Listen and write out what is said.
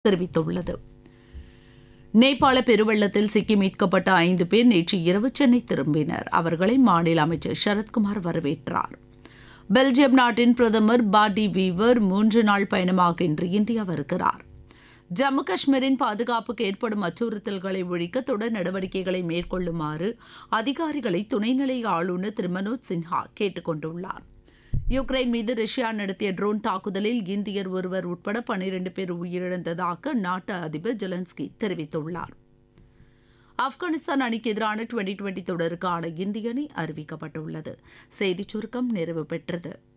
தெரிவித்துள்ளது நேபாள பெருவெள்ளத்தில் சிக்கி மீட்கப்பட்ட ஐந்து பேர் நேற்று இரவு சென்னை திரும்பினர் அவர்களை மாநில அமைச்சர் சரத்குமார் வரவேற்றார் பெல்ஜியம் நாட்டின் பிரதமர் பாடி வீவர் மூன்று நாள் பயணமாக இன்று இந்தியா வருகிறார் ஜம்மு காஷ்மீரின் பாதுகாப்புக்கு ஏற்படும் அச்சுறுத்தல்களை ஒழிக்க தொடர் நடவடிக்கைகளை மேற்கொள்ளுமாறு அதிகாரிகளை துணைநிலை ஆளுநர் திரு மனோஜ் சின்ஹா கேட்டுக் கொண்டுள்ளார் யுக்ரைன் மீது ரஷ்யா நடத்திய ட்ரோன் தாக்குதலில் இந்தியர் ஒருவர் உட்பட பனிரண்டு பேர் உயிரிழந்ததாக நாட்டு அதிபர் ஜெலன்ஸ்கி தெரிவித்துள்ளார் ஆப்கானிஸ்தான் அணிக்கு எதிரான டுவெண்டி டுவெண்டி தொடருக்கான இந்திய அணி அறிவிக்கப்பட்டுள்ளது செய்திச் சுருக்கம் நிறைவு பெற்றது